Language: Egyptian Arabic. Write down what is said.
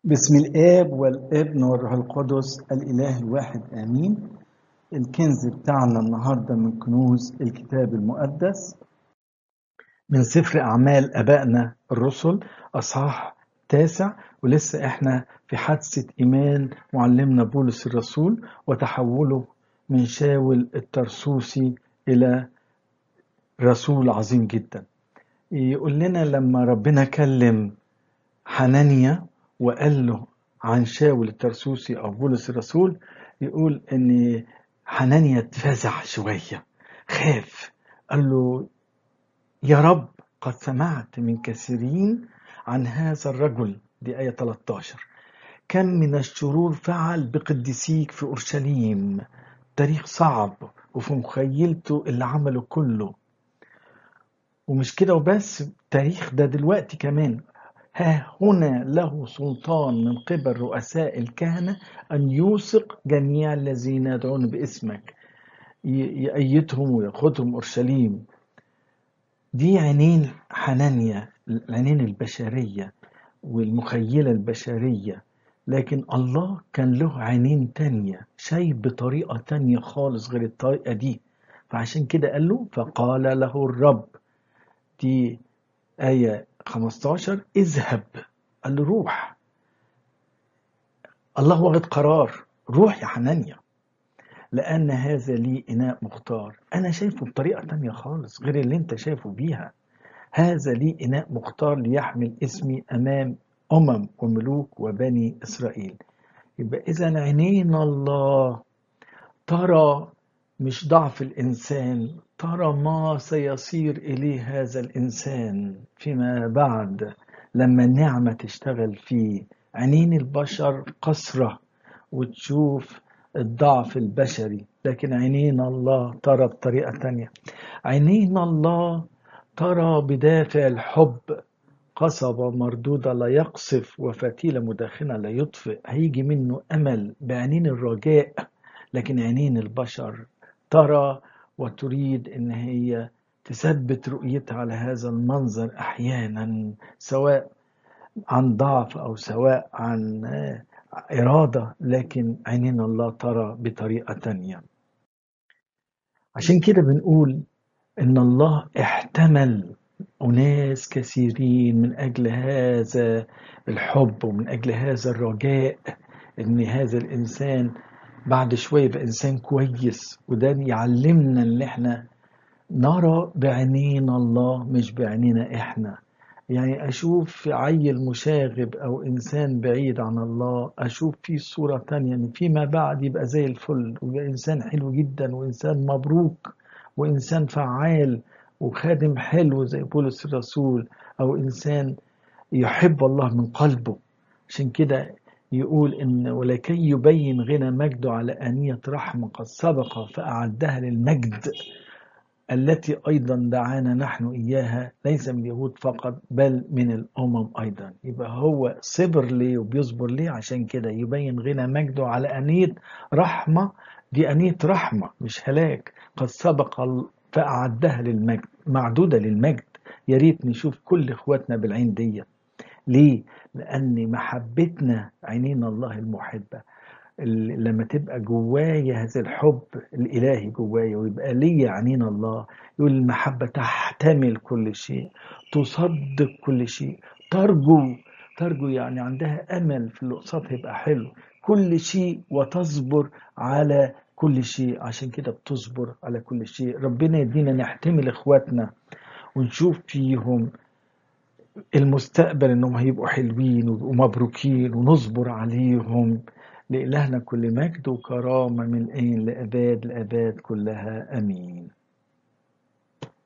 بسم الآب والابن والروح القدس الإله الواحد آمين الكنز بتاعنا النهاردة من كنوز الكتاب المقدس من سفر أعمال أبائنا الرسل أصحاح تاسع ولسه إحنا في حادثة إيمان معلمنا بولس الرسول وتحوله من شاول الترسوسي إلى رسول عظيم جدا يقول لنا لما ربنا كلم حنانيا وقال له عن شاول الترسوسي او بولس الرسول يقول ان حنانيا اتفزع شويه خاف قال له يا رب قد سمعت من كثيرين عن هذا الرجل دي آية 13 كم من الشرور فعل بقديسيك في أورشليم تاريخ صعب وفي مخيلته اللي عمله كله ومش كده وبس التاريخ ده دلوقتي كمان ها هنا له سلطان من قبل رؤساء الكهنة أن يوثق جميع الذين يدعون باسمك يأيدهم ويأخذهم أورشليم دي عينين حنانيا العينين البشرية والمخيلة البشرية لكن الله كان له عينين تانية شايف بطريقة تانية خالص غير الطريقة دي فعشان كده قال له فقال له الرب دي آية 15 اذهب قال له روح الله واخد قرار روح يا حنانيا لأن هذا لي إناء مختار أنا شايفه بطريقة تانية خالص غير اللي أنت شايفه بيها هذا لي إناء مختار ليحمل اسمي أمام أمم وملوك وبني إسرائيل يبقى إذا عينين الله ترى مش ضعف الإنسان ترى ما سيصير إليه هذا الإنسان فيما بعد لما النعمة تشتغل فيه عينين البشر قصرة وتشوف الضعف البشري لكن عينين الله ترى بطريقة تانية عينين الله ترى بدافع الحب قصبة مردودة لا يقصف وفتيلة مدخنة لا يطفئ هيجي منه أمل بعينين الرجاء لكن عينين البشر ترى وتريد ان هي تثبت رؤيتها على هذا المنظر احيانا سواء عن ضعف او سواء عن اراده لكن عينين الله ترى بطريقه تانية عشان كده بنقول ان الله احتمل اناس كثيرين من اجل هذا الحب ومن اجل هذا الرجاء ان هذا الانسان بعد شوية يبقى إنسان كويس وده يعلمنا إن إحنا نرى بعينين الله مش بعينينا إحنا يعني أشوف عيل مشاغب أو إنسان بعيد عن الله أشوف فيه صورة تانية إن فيما بعد يبقى زي الفل ويبقى إنسان حلو جدا وإنسان مبروك وإنسان فعال وخادم حلو زي بولس الرسول أو إنسان يحب الله من قلبه عشان كده يقول إن ولكي يبين غنى مجده على آنية رحمة قد سبق فأعدها للمجد التي أيضا دعانا نحن إياها ليس من اليهود فقط بل من الأمم أيضا يبقى هو صبر ليه وبيصبر ليه عشان كده يبين غنى مجده على آنية رحمة دي آنية رحمة مش هلاك قد سبق فأعدها للمجد معدودة للمجد يا ريت نشوف كل إخواتنا بالعين ديت ليه؟ لأن محبتنا عينين الله المحبة لما تبقى جوايا هذا الحب الإلهي جوايا ويبقى ليا عينين الله يقول المحبة تحتمل كل شيء تصدق كل شيء ترجو ترجو يعني عندها أمل في اللي قصادها يبقى حلو كل شيء وتصبر على كل شيء عشان كده بتصبر على كل شيء ربنا يدينا نحتمل إخواتنا ونشوف فيهم المستقبل انهم هيبقوا حلوين ومبروكين ونصبر عليهم لإلهنا كل مجد وكرامة من الآن لأباد لأباد كلها أمين